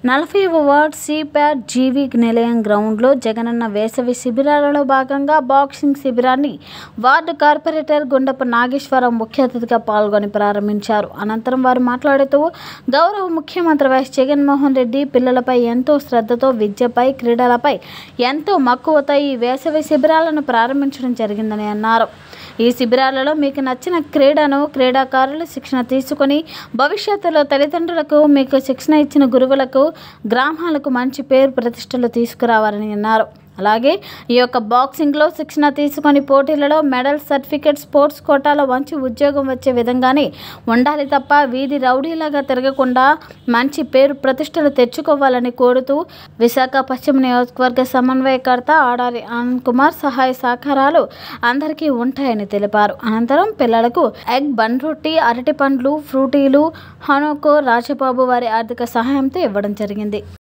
నలభైవ వార్డ్ సిప్యాట్ జీవి నిలయం గ్రౌండ్లో జగనన్న వేసవి శిబిరాలలో భాగంగా బాక్సింగ్ శిబిరాన్ని వార్డు కార్పొరేటర్ గుండపు నాగేశ్వరరావు ముఖ్య అతిథిగా పాల్గొని ప్రారంభించారు అనంతరం వారు మాట్లాడుతూ గౌరవ ముఖ్యమంత్రి వైఎస్ జగన్మోహన్ రెడ్డి పిల్లలపై ఎంతో శ్రద్ధతో విద్యపై క్రీడలపై ఎంతో మక్కువతో ఈ వేసవి శిబిరాలను ప్రారంభించడం జరిగిందని అన్నారు ఈ శిబిరాలలో మీకు నచ్చిన క్రీడను క్రీడాకారులు శిక్షణ తీసుకొని భవిష్యత్తులో తల్లిదండ్రులకు మీకు శిక్షణ ఇచ్చిన గురువులకు గ్రామాలకు మంచి పేరు ప్రతిష్టలు తీసుకురావాలని అన్నారు అలాగే ఈ యొక్క బాక్సింగ్లో శిక్షణ తీసుకొని పోటీలలో మెడల్ సర్టిఫికేట్ స్పోర్ట్స్ కోటాలో మంచి ఉద్యోగం వచ్చే విధంగానే ఉండాలి తప్ప వీధి రౌడీలాగా తిరగకుండా మంచి పేరు ప్రతిష్టలు తెచ్చుకోవాలని కోరుతూ విశాఖ పశ్చిమ నియోజకవర్గ సమన్వయకర్త ఆడారి ఆనంద్ కుమార్ సహాయ సహకారాలు అందరికీ ఉంటాయని తెలిపారు అనంతరం పిల్లలకు ఎగ్ బన్ రొట్టి అరటి పండ్లు ఫ్రూటీలు హనోకో రాజబాబు వారి ఆర్థిక సహాయంతో ఇవ్వడం జరిగింది